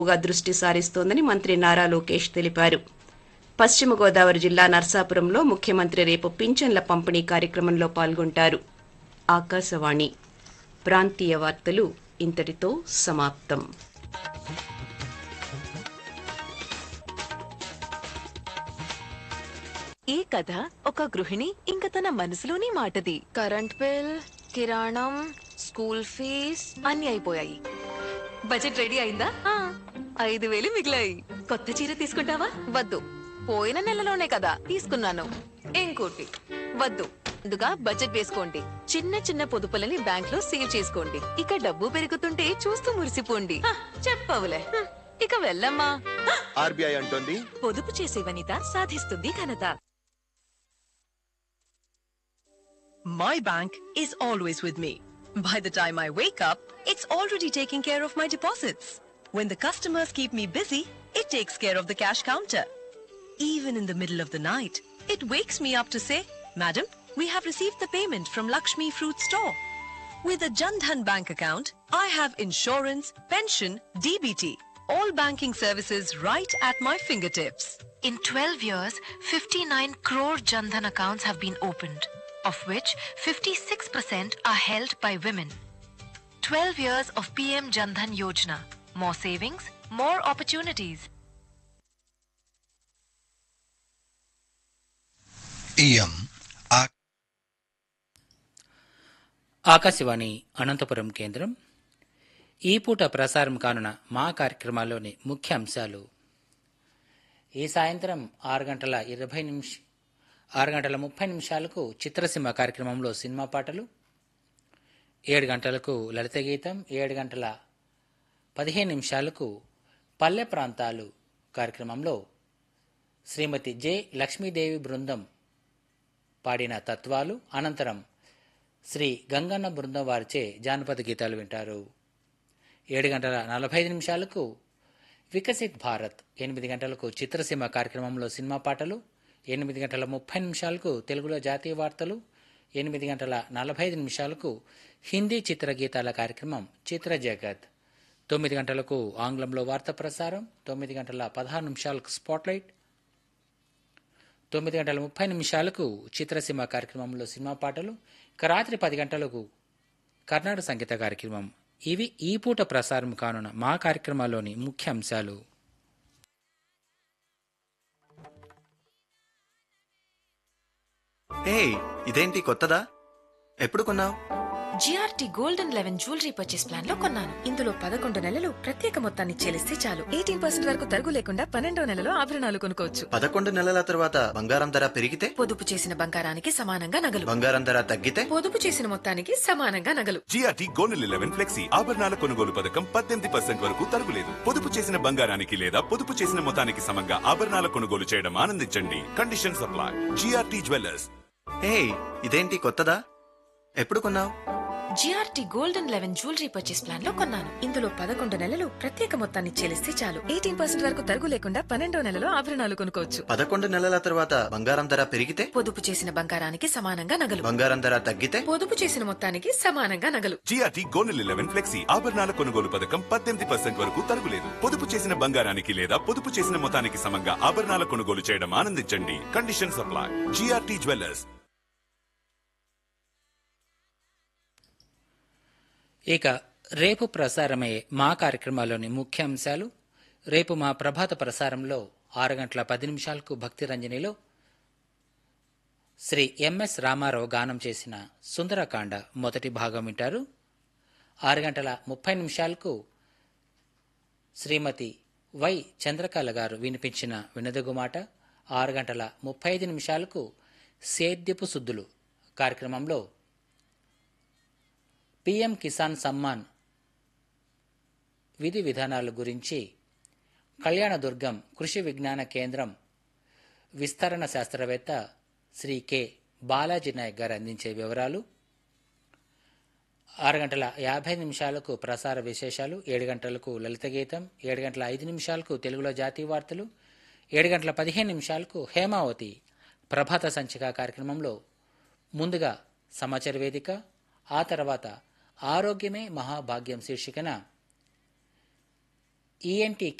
గా దృష్టి సారిస్తోందని మంత్రి నారా లోకేష్ తెలిపారు పశ్చిమ గోదావరి జిల్లా నర్సాపురంలో ముఖ్యమంత్రి రేపు పింఛన్ల పంపిణీ కార్యక్రమంలో పాల్గొంటారు ఆకాశవాణి ప్రాంతీయ వార్తలు ఇంతటితో సమాప్తం ఈ కథ ఒక గృహిణి ఇంక తన మనసులోని మాటది కరెంట్ బిల్ కిరాణం స్కూల్ ఫీజ్ అన్ని అయిపోయాయి బడ్జెట్ రెడీ అయిందా ఆ, ఐదు వేలు మిగిలాయి కొత్త చీర తీసుకుంటావా వద్దు పోయిన నెలలోనే కదా తీసుకున్నాను ఇంకోటి వద్దు ముందుగా బడ్జెట్ వేసుకోండి చిన్న చిన్న పొదుపులని బ్యాంక్ లో సేవ్ చేసుకోండి ఇక డబ్బు పెరుగుతుంటే చూస్తూ మురిసిపోండి హ, చెప్పవులే హ్మ్, ఇక వెళ్ళమ్మా హ, ఆర్బీఐ అంటోంది పొదుపు చేసే వనిత సాధిస్తుంది ఘనత My bank is always with me. By the time I wake up, it's already taking care of my deposits. When the customers keep me busy, it takes care of the cash counter. Even in the middle of the night, it wakes me up to say, Madam, we have received the payment from Lakshmi Fruit Store. With a Jandhan bank account, I have insurance, pension, DBT, all banking services right at my fingertips. In 12 years, 59 crore Jandhan accounts have been opened, of which 56% are held by women. 12 years of PM Jandhan Yojana. More savings, more opportunities. इयम् आ ఆకాశవాణి అనంతపురం కేంద్రం ఈ పూట ప్రసారం కానున్న మా కార్యక్రమాల్లోని ముఖ్య అంశాలు ఈ సాయంత్రం ఆరు గంటల ఇరవై నిమిష ఆరు గంటల ముప్పై నిమిషాలకు చిత్రసీమ కార్యక్రమంలో సినిమా పాటలు ఏడు గంటలకు లలిత గీతం ఏడు గంటల పదిహేను నిమిషాలకు పల్లె ప్రాంతాలు కార్యక్రమంలో శ్రీమతి జె లక్ష్మీదేవి బృందం పాడిన తత్వాలు అనంతరం శ్రీ గంగన్న బృందం వారిచే జానపద గీతాలు వింటారు ఏడు గంటల నలభై ఐదు నిమిషాలకు వికసిత్ భారత్ ఎనిమిది గంటలకు చిత్రసీమ కార్యక్రమంలో సినిమా పాటలు ఎనిమిది గంటల ముప్పై నిమిషాలకు తెలుగులో జాతీయ వార్తలు ఎనిమిది గంటల నలభై ఐదు నిమిషాలకు హిందీ చిత్రగీతాల కార్యక్రమం చిత్ర జగత్ తొమ్మిది గంటలకు ఆంగ్లంలో వార్త ప్రసారం తొమ్మిది గంటల పదహారు నిమిషాలకు స్పాట్లైట్ తొమ్మిది గంటల ముప్పై నిమిషాలకు చిత్రసీమ కార్యక్రమంలో సినిమా పాటలు ఇక రాత్రి పది గంటలకు కర్ణాటక సంగీత కార్యక్రమం ఇవి ఈ పూట ప్రసారం కానున్న మా కార్యక్రమాల్లోని ముఖ్య అంశాలు హే ఇదేంటి కొత్తదా ఎప్పుడు కొన్నావు GRT golden eleven jewellery purchase plan లో కొన్నాను ఇందులో పదకొండు నెలలు ప్రత్యేక మొత్తాన్ని చెల్లిస్తే చాలు ఎయిటీన్ పర్సెంట్ వరకు తరుగు లేకుండా పన్నెండో నెలలో ఆభరణాలు కొనుక్కోవచ్చు పదకొండు నెలల తర్వాత బంగారం ధర పెరిగితే పొదుపు చేసిన బంగారానికి సమానంగా నగలు బంగారం ధర తగ్గితే పొదుపు చేసిన మొత్తానికి సమానంగా నగలు జిఆర్టీ గోల్డెన్ లెవెన్ ఫ్లెక్సీ ఆభరణాల కొనుగోలు పథకం పద్దెనిమిది పర్సెంట్ వరకు తరుగులేదు పొదుపు చేసిన బంగారానికి లేదా పొదుపు చేసిన మొత్తానికి సమంగా ఆభరణాల కొనుగోలు చేయడం ఆనందించండి condition supply GRT jewellers hey ఇదేంటి కొత్తదా ఎప్పుడు కొన్నావు GRT golden eleven jewellery purchase plan లో కొన్నాను ఇందులో పదకొండు నెలలు ప్రత్యేక మొత్తాన్ని చెల్లిస్తే చాలు ఎయిటీన్ పర్సెంట్ వరకు తరుగు లేకుండా పన్నెండో నెలలో ఆభరణాలు కొనుక్కోవచ్చు పదకొండు నెలల తర్వాత బంగారం ధర పెరిగితే పొదుపు చేసిన బంగారానికి సమానంగా నగలు బంగారం ధర తగ్గితే పొదుపు చేసిన మొత్తానికి సమానంగా నగలు జిఆర్టీ గోల్డెన్ లెవెన్ ఫ్లెక్సీ ఆభరణాల కొనుగోలు పథకం పద్దెనిమిది పర్సెంట్ వరకు తరుగులేదు పొదుపు చేసిన బంగారానికి లేదా పొదుపు చేసిన మొత్తానికి సమంగా ఆభరణాల కొనుగోలు చేయడం ఆనందించండి కండిషన్ సప్లై జిఆర్టీ జ్యువెలర్స్ ఇక రేపు ప్రసారమయ్యే మా కార్యక్రమాల్లోని ముఖ్య అంశాలు రేపు మా ప్రభాత ప్రసారంలో ఆరు గంటల పది నిమిషాలకు భక్తి రంజనిలో శ్రీ ఎంఎస్ రామారావు గానం చేసిన సుందరకాండ మొదటి భాగం వింటారు ఆరు గంటల ముప్పై నిమిషాలకు శ్రీమతి వై చంద్రకళ గారు వినిపించిన వినదగు మాట ఆరు గంటల ముప్పై ఐదు నిమిషాలకు సేద్యపు సుద్దులు కార్యక్రమంలో పిఎం కిసాన్ సమ్మాన్ విధి విధానాల గురించి కళ్యాణదుర్గం కృషి విజ్ఞాన కేంద్రం విస్తరణ శాస్త్రవేత్త శ్రీ కె బాలాజీ నాయక్ గారు అందించే వివరాలు ఆరు గంటల యాభై నిమిషాలకు ప్రసార విశేషాలు ఏడు గంటలకు లలిత గీతం ఏడు గంటల ఐదు నిమిషాలకు తెలుగులో జాతీయ వార్తలు ఏడు గంటల పదిహేను నిమిషాలకు హేమావతి ప్రభాత సంచిక కార్యక్రమంలో ముందుగా సమాచార వేదిక ఆ తర్వాత ఆరోగ్యమే మహాభాగ్యం శీర్షికన ఈఎన్టీ